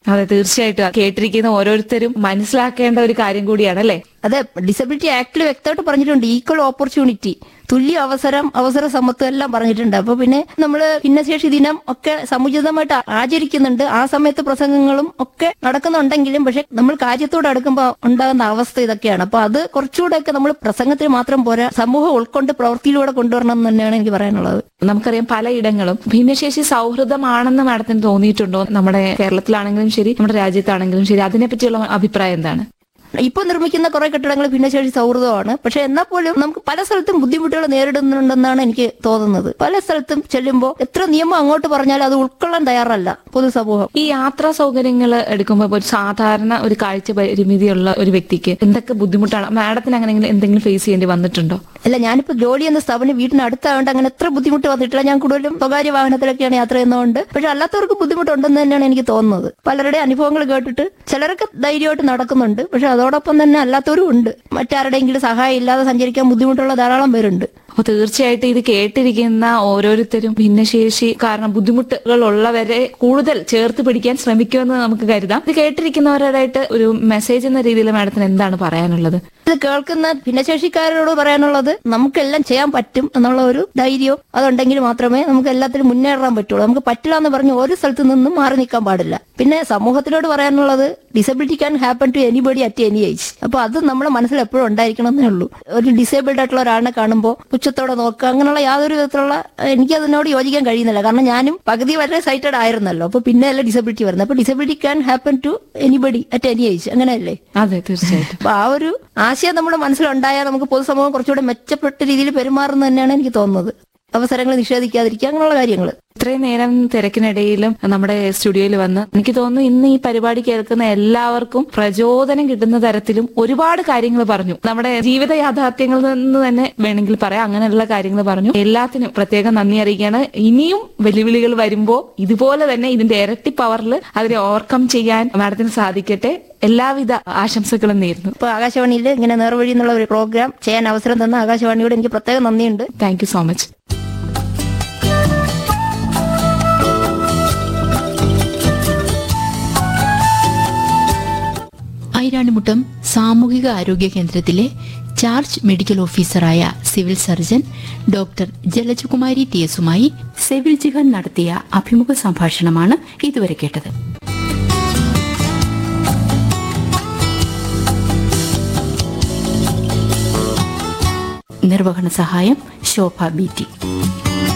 അതെ തീർച്ചയായിട്ടും കേട്ടിരിക്കുന്ന ഓരോരുത്തരും മനസ്സിലാക്കേണ്ട ഒരു കാര്യം കൂടിയാണ് അല്ലേ അതെ ഡിസബിലിറ്റി ആക്ടിൽ വ്യക്തമായിട്ട് പറഞ്ഞിട്ടുണ്ട് ഈക്വൽ ഓപ്പർച്യൂണിറ്റി തുല്യ അവസരം അവസര സമത്വം എല്ലാം പറഞ്ഞിട്ടുണ്ട് അപ്പൊ പിന്നെ നമ്മൾ ഭിന്നശേഷി ദിനം ഒക്കെ സമുചിതമായിട്ട് ആചരിക്കുന്നുണ്ട് ആ സമയത്ത് പ്രസംഗങ്ങളും ഒക്കെ നടക്കുന്നുണ്ടെങ്കിലും പക്ഷെ നമ്മൾ കാര്യത്തോട് അടുക്കുമ്പോൾ ഉണ്ടാകുന്ന അവസ്ഥ ഇതൊക്കെയാണ് അപ്പൊ അത് കുറച്ചുകൂടെ ഒക്കെ നമ്മൾ പ്രസംഗത്തിൽ മാത്രം പോരാ സമൂഹം ഉൾക്കൊണ്ട് പ്രവൃത്തിയിലൂടെ കൊണ്ടുവരണം എന്ന് തന്നെയാണ് എനിക്ക് പറയാനുള്ളത് നമുക്കറിയാം പലയിടങ്ങളും ഭിന്നശേഷി സൗഹൃദമാണെന്ന് മാഡത്തിന് തോന്നിയിട്ടുണ്ടോ നമ്മുടെ കേരളത്തിലാണെങ്കിലും ശരി നമ്മുടെ രാജ്യത്താണെങ്കിലും ശരി അതിനെപ്പറ്റിയുള്ള അഭിപ്രായം എന്താണ് ഇപ്പൊ നിർമ്മിക്കുന്ന കുറെ കെട്ടിടങ്ങൾ ഭിന്നശേഷി സൗഹൃദമാണ് പക്ഷെ എന്നാൽ പോലും നമുക്ക് പല സ്ഥലത്തും ബുദ്ധിമുട്ടുകൾ നേരിടുന്നുണ്ടെന്നാണ് എനിക്ക് തോന്നുന്നത് പല സ്ഥലത്തും ചെല്ലുമ്പോൾ എത്ര നിയമം അങ്ങോട്ട് പറഞ്ഞാലും അത് ഉൾക്കൊള്ളാൻ തയ്യാറല്ല പൊതുസമൂഹം ഈ യാത്രാ സൗകര്യങ്ങൾ എടുക്കുമ്പോൾ ഒരു സാധാരണ ഒരു കാഴ്ച പരിമിതിയുള്ള ഒരു വ്യക്തിക്ക് എന്തൊക്കെ ബുദ്ധിമുട്ടാണ് മാഡത്തിന് അങ്ങനെ എന്തെങ്കിലും ഫേസ് ചെയ്യേണ്ടി വന്നിട്ടുണ്ടോ അല്ല ഞാനിപ്പോ ജോലി എന്ന സ്ഥാപനം വീടിന് അടുത്തായതുകൊണ്ട് അങ്ങനെ എത്ര ബുദ്ധിമുട്ട് വന്നിട്ടില്ല ഞാൻ കൂടുതലും സ്വകാര്യ വാഹനത്തിലൊക്കെയാണ് യാത്ര ചെയ്യുന്നതുകൊണ്ട് പക്ഷെ അല്ലാത്തവർക്ക് ബുദ്ധിമുട്ടുണ്ടെന്ന് തന്നെയാണ് എനിക്ക് തോന്നുന്നത് പലരുടെ അനുഭവങ്ങൾ കേട്ടിട്ട് ചിലരൊക്കെ ധൈര്യമായിട്ട് നടക്കുന്നുണ്ട് പക്ഷെ അതോടൊപ്പം തന്നെ അല്ലാത്തവരും ഉണ്ട് മറ്റാരുടെയെങ്കിലും സഹായം ഇല്ലാതെ സഞ്ചരിക്കാൻ ബുദ്ധിമുട്ടുള്ള ധാരാളം പേരുണ്ട് അപ്പൊ തീർച്ചയായിട്ടും ഇത് കേട്ടിരിക്കുന്ന ഓരോരുത്തരും ഭിന്നശേഷി കാരണം ബുദ്ധിമുട്ടുകൾ ഉള്ളവരെ കൂടുതൽ ചേർത്ത് പിടിക്കാൻ ശ്രമിക്കുമെന്ന് നമുക്ക് കരുതാം ഇത് കേട്ടിരിക്കുന്നവരായിട്ട് ഒരു മെസ്സേജ് എന്ന രീതിയിൽ മാഡത്തിന് എന്താണ് പറയാനുള്ളത് ഇത് കേൾക്കുന്ന ഭിന്നശേഷിക്കാരോട് പറയാനുള്ളത് നമുക്കെല്ലാം ചെയ്യാൻ പറ്റും എന്നുള്ള ഒരു ധൈര്യവും അതുണ്ടെങ്കിൽ മാത്രമേ നമുക്ക് എല്ലാത്തിലും മുന്നേറാൻ പറ്റുള്ളൂ നമുക്ക് പറ്റില്ല എന്ന് പറഞ്ഞ് ഒരു സ്ഥലത്ത് നിന്നും മാറി നിൽക്കാൻ പാടില്ല പിന്നെ സമൂഹത്തിനോട് പറയാനുള്ളത് disability can happen to anybody at any age അപ്പൊ അത് നമ്മുടെ മനസ്സിൽ എപ്പോഴും ഉണ്ടായിരിക്കണം എന്നേ ഉള്ളൂ ഒരു ഡിസേബിൾഡ് ആയിട്ടുള്ള ഒരാളിനെ കാണുമ്പോൾ പുച്ഛത്തോടെ നോക്കുക അങ്ങനെയുള്ള യാതൊരു വിധത്തിലുള്ള എനിക്ക് അതിനോട് യോജിക്കാൻ കഴിയുന്നില്ല കാരണം ഞാനും പകുതി വരെ സൈറ്റഡ് ആയിരുന്നല്ലോ അപ്പൊ പിന്നെ അല്ല ഡിസബിലിറ്റി വരുന്നത് അപ്പൊ disability can happen to anybody at any age അങ്ങനെയല്ലേ അതെ തീർച്ചയായിട്ടും അപ്പൊ ആ ഒരു ആശയം നമ്മുടെ മനസ്സിലുണ്ടായാൽ നമുക്ക് പൊതുസമൂഹം കുറച്ചുകൂടെ മെച്ചപ്പെട്ട രീതിയിൽ പെരുമാറുന്നു തന്നെയാണ് എനിക്ക് തോന്നുന്നത് അവസരങ്ങൾ നിഷേധിക്കാതിരിക്കുക അങ്ങനെയുള്ള കാര്യങ്ങൾ ഇത്രയും നേരം തിരക്കിനിടയിലും നമ്മുടെ സ്റ്റുഡിയോയിൽ വന്ന് എനിക്ക് തോന്നുന്നു ഇന്ന് ഈ പരിപാടി കേൾക്കുന്ന എല്ലാവർക്കും പ്രചോദനം കിട്ടുന്ന തരത്തിലും ഒരുപാട് കാര്യങ്ങൾ പറഞ്ഞു നമ്മുടെ ജീവിത യാഥാർത്ഥ്യങ്ങളിൽ നിന്ന് തന്നെ വേണമെങ്കിൽ പറയാം അങ്ങനെയുള്ള കാര്യങ്ങൾ പറഞ്ഞു എല്ലാത്തിനും പ്രത്യേകം നന്ദി അറിയിക്കുകയാണ് ഇനിയും വെല്ലുവിളികൾ വരുമ്പോൾ ഇതുപോലെ തന്നെ ഇതിന്റെ ഇരട്ടി പവറിൽ അതിനെ ഓവർകം ചെയ്യാൻ മാഡത്തിന് സാധിക്കട്ടെ എല്ലാവിധ ആശംസകളും നേരുന്നു ഇപ്പൊ ആകാശവാണിയിൽ ഇങ്ങനെ നേർവഴി എന്നുള്ള ഒരു പ്രോഗ്രാം ചെയ്യാൻ അവസരം തന്ന ആകാശവാണിയോട് എനിക്ക് പ്രത്യേകം നന്ദിയുണ്ട് thank you so much Airanimuttam സാമൂഹിക ആരോഗ്യ കേന്ദ്രത്തിലെ ചാർജ് മെഡിക്കൽ ഓഫീസറായ civil surgeon doctor Jalajakumari T എസുമായി സെവിൽ ജിഹാൻ നടത്തിയ അഭിമുഖ സംഭാഷണമാണ് ഇതുവരെ കേട്ടത് നിർവഹണ സഹായം ശോഭ ബി ടി